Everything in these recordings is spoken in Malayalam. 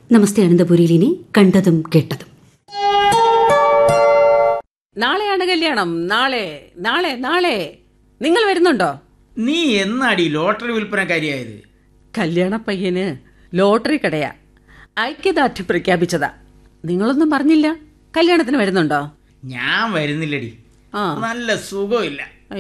നമസ്തേ അനന്തപുരിയിൽ ഇനി കണ്ടതും കേട്ടതും നാളെയാണ് കല്യാണം നാളെ നാളെ നാളെ നിങ്ങൾ വരുന്നുണ്ടോ നീ എന്നാടി ലോട്ടറി വിൽപ്പനക്കാരിയായത് കല്യാണ പയ്യന് ലോട്ടറി കടയാ ഐക്യദാർഢ്യം പ്രഖ്യാപിച്ചതാ നിങ്ങളൊന്നും പറഞ്ഞില്ല കല്യാണത്തിന് വരുന്നുണ്ടോ ഞാൻ വരുന്നില്ലടി ആ നല്ല സുഖമില്ല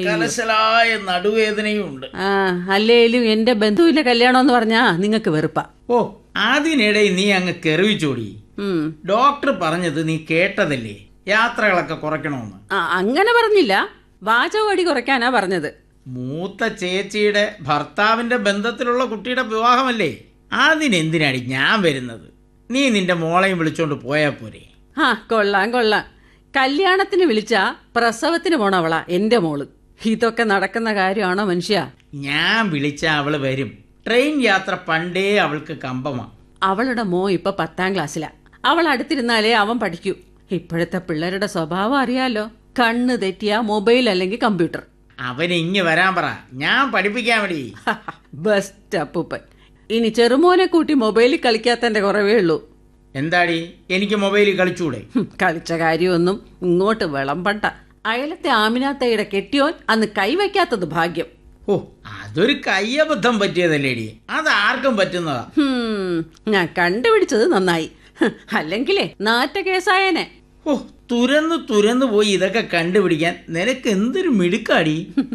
കലശലായ നടുവേദനയും ഉണ്ട് ആ അല്ലേലും എന്റെ ബന്ധുവിന്റെ കല്യാണം എന്ന് പറഞ്ഞാ നിങ്ങൾക്ക് വെറുപ്പാ ഓ അതിനിടെ നീ അങ്ങ് കെറിവിച്ചോടി ഉം. ഡോക്ടർ പറഞ്ഞത് നീ കേട്ടതല്ലേ യാത്രകളൊക്കെ കുറയ്ക്കണമെന്ന് ആ അങ്ങനെ പറഞ്ഞില്ല വാചകവടി കുറയ്ക്കാനാ പറഞ്ഞത് മൂത്ത ചേച്ചിയുടെ ഭർത്താവിന്റെ ബന്ധത്തിലുള്ള കുട്ടിയുടെ വിവാഹമല്ലേ അതിനെന്തിനാടി ഞാൻ വരുന്നത് നീ നിന്റെ മോളെയും വിളിച്ചോണ്ട് പോയാ പോരെ ആ കൊള്ളാം കൊള്ളാം കല്യാണത്തിന് വിളിച്ച പ്രസവത്തിന് പോണവളാ എന്റെ മോള് ഇതൊക്കെ നടക്കുന്ന കാര്യമാണോ മനുഷ്യ ഞാൻ വിളിച്ച അവള് വരും ട്രെയിൻ യാത്ര പണ്ടേ അവൾക്ക് കമ്പമാ അവളുടെ മോ ഇപ്പൊ പത്താം ക്ലാസ്സിലാ അവൾ അടുത്തിരുന്നാലേ അവൻ പഠിക്കൂ ഇപ്പോഴത്തെ പിള്ളേരുടെ സ്വഭാവം അറിയാലോ കണ്ണ് തെറ്റിയ മൊബൈൽ അല്ലെങ്കിൽ കമ്പ്യൂട്ടർ അവന് ഇങ്ങ് വരാൻ പറ ഞാൻ പഠിപ്പിക്കാൻ വേണ്ടി ബെസ്റ്റ് അപ്പൂപ്പൻ ഇനി ചെറുമോനെ കൂട്ടി മൊബൈലിൽ കളിക്കാത്തന്റെ കുറവേ ഉള്ളൂ എന്താടി എനിക്ക് മൊബൈലിൽ കളിച്ചൂടെ ഹും, കളിച്ച കാര്യമൊന്നും ഇങ്ങോട്ട് വിളമ്പണ്ട അയലത്തെ ആമിനാത്തയുടെ കെട്ടിയോൻ അന്ന് കൈവയ്ക്കാത്തത് ഭാഗ്യം ഓ അതൊരു കയ്യബദ്ധം പറ്റിയതല്ലേടി അത് ആർക്കും പറ്റുന്നതാ ഹും, ഞാൻ കണ്ടുപിടിച്ചത് നന്നായി ഹ്, അല്ലെങ്കിലേ നാറ്റ കേസായനെ ഓ തുരന്ന് തുരന്ന് പോയി ഇതൊക്കെ കണ്ടുപിടിക്കാൻ നിനക്ക് എന്തൊരു മിടുക്കാടി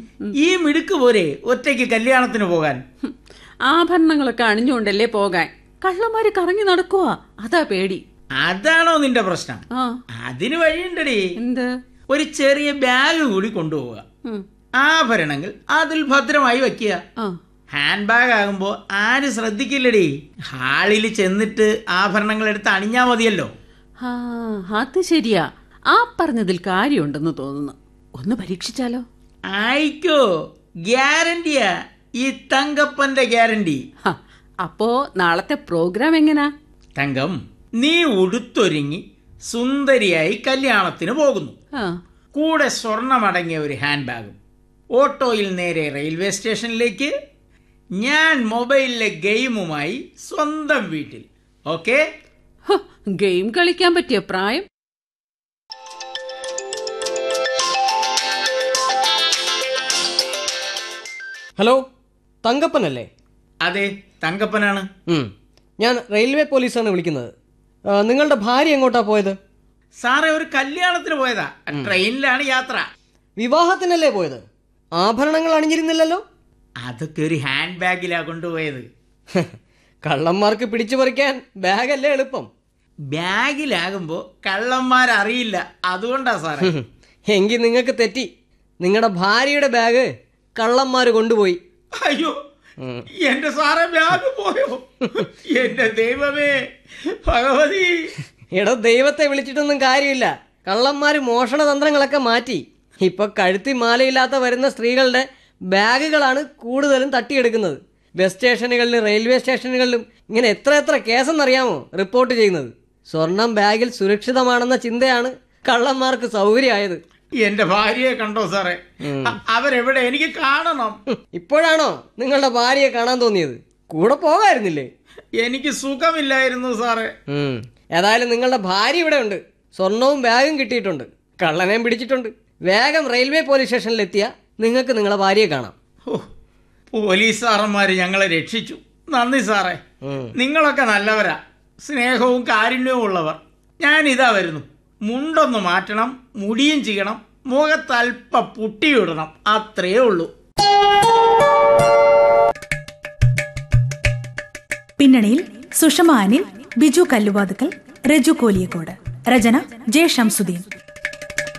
ഈ മിടുക്ക് പോരെ ഒറ്റയ്ക്ക് കല്യാണത്തിന് പോകാൻ ഹും, ആഭരണങ്ങളൊക്കെ അണിഞ്ഞുകൊണ്ടല്ലേ പോകാൻ കള്ളന്മാര് കറങ്ങി നടക്കുവാ അതാ പേടി അതാണോ നിന്റെ പ്രശ്നം ആ അതിന് വഴിയുണ്ടടി എന്ത് ഒരു ചെറിയ ബാഗ് കൂടി കൊണ്ടുപോവുക ഉം, ആഭരണങ്ങൾ അതിൽ ഭദ്രമായി വെക്കുക ആ ഹാൻഡ് ബാഗ് ആകുമ്പോൾ ആരും ശ്രദ്ധിക്കില്ലടി ഹാളിൽ ചെന്നിട്ട് ആഭരണങ്ങൾ എടുത്ത് അണിഞ്ഞാ മതിയല്ലോ ആ അത് ശരിയാ ആ പറഞ്ഞതിൽ കാര്യമുണ്ടെന്ന് തോന്നുന്നു ഒന്ന് പരീക്ഷിച്ചാലോ ആയിക്കോ ഗ്യാരണ്ടിയാ ഈ തങ്കപ്പന്റെ ഗ്യാരണ്ടി ഹ, അപ്പോ നാളത്തെ പ്രോഗ്രാം എങ്ങനാ തങ്കം നീ ഉടുത്തൊരുങ്ങി സുന്ദരിയായി കല്യാണത്തിന് പോകുന്നു ആ കൂടെ സ്വർണമടങ്ങിയ ഒരു ഹാൻഡ് ബാഗും ഓട്ടോയിൽ നേരെ റെയിൽവേ സ്റ്റേഷനിലേക്ക് ഞാൻ മൊബൈലിലെ ഗെയിമുമായി സ്വന്തം വീട്ടിൽ ഓക്കെ ഹോ, ഗെയിം കളിക്കാൻ പറ്റിയ പ്രായം ഹലോ തങ്കപ്പനല്ലേ അതെ തങ്കപ്പനാണ് ഉം. ഞാൻ റെയിൽവേ പോലീസാണ് വിളിക്കുന്നത് ആ, നിങ്ങളുടെ ഭാര്യ എങ്ങോട്ടാ പോയത് സാറേ ഒരു കല്യാണത്തിന് പോയതാ ട്രെയിനിലാണ് യാത്ര വിവാഹത്തിനല്ലേ പോയത് ആഭരണങ്ങൾ അണിഞ്ഞിരുന്നില്ലല്ലോ അതൊക്കെ ഒരു ഹാൻഡ് ബാഗിലാ കൊണ്ടുപോയത് കള്ളന്മാർക്ക് പിടിച്ചു പറിക്കാൻ ബാഗല്ലേ എളുപ്പം ബാഗിലാകുമ്പോ കള്ളന്മാരറിയില്ല അതുകൊണ്ടാ സാറേ ഉം. എങ്കിൽ നിങ്ങൾക്ക് തെറ്റി നിങ്ങളുടെ ഭാര്യയുടെ ബാഗ് കള്ളന്മാർ കൊണ്ടുപോയി അയ്യോ എന്റെ സാറേ ബാഗ് പോയോ എന്റെ ദൈവമേ ഭഗവതി എടോ ദൈവത്തെ വിളിച്ചിട്ടൊന്നും കാര്യമില്ല കള്ളന്മാർ മോഷണ തന്ത്രങ്ങളൊക്കെ മാറ്റി ഇപ്പൊ കഴുത്തി മാലയില്ലാത്ത വരുന്ന സ്ത്രീകളുടെ ബാഗുകളാണ് കൂടുതലും തട്ടിയെടുക്കുന്നത് ബസ് സ്റ്റേഷനുകളിലും റെയിൽവേ സ്റ്റേഷനുകളിലും ഇങ്ങനെ എത്ര എത്ര കേസെന്നറിയാമോ റിപ്പോർട്ട് ചെയ്യുന്നത് സ്വർണം ബാഗിൽ സുരക്ഷിതമാണെന്ന ചിന്തയാണ് കള്ളന്മാർക്ക് സൗകര്യമായത് എന്റെ ഭാര്യയെ കണ്ടോ സാറേ അ- അവരെവിടെ എനിക്ക് കാണണം ഹും, ഇപ്പോഴാണോ നിങ്ങളുടെ ഭാര്യയെ കാണാൻ തോന്നിയത് കൂടെ പോകായിരുന്നില്ലേ എനിക്ക് സുഖമില്ലായിരുന്നു സാറേ ഉം. ഏതായാലും നിങ്ങളുടെ ഭാര്യ ഇവിടെ ഉണ്ട് സ്വർണവും ബാഗും കിട്ടിയിട്ടുണ്ട് കള്ളനെയും പിടിച്ചിട്ടുണ്ട് വേഗം റെയിൽവേ പോലീസ് സ്റ്റേഷനിലെത്തിയ നിങ്ങൾക്ക് നിങ്ങളുടെ ഭാര്യയെ കാണാം ഓ, പോലീസ് സാറന്മാര് ഞങ്ങളെ രക്ഷിച്ചു നന്ദി സാറേ ഉം. നിങ്ങളൊക്കെ നല്ലവരാ സ്നേഹവും കാരുണ്യവും ഉള്ളവർ ഞാൻ ഇതാ വരുന്നു മുണ്ടൊന്ന് മാറ്റണം മുടിയും ചെയ്യണം മുഖത്തൽപ്പ പുട്ടിയിടണം അത്രേ ഉള്ളൂ പിന്നണിയിൽ സുഷമ അനിൽ ബിജു കല്ലുവാതുക്കൽ രജു കോലിയക്കോട് രചന ജെ ഷംസുദ്ദീൻ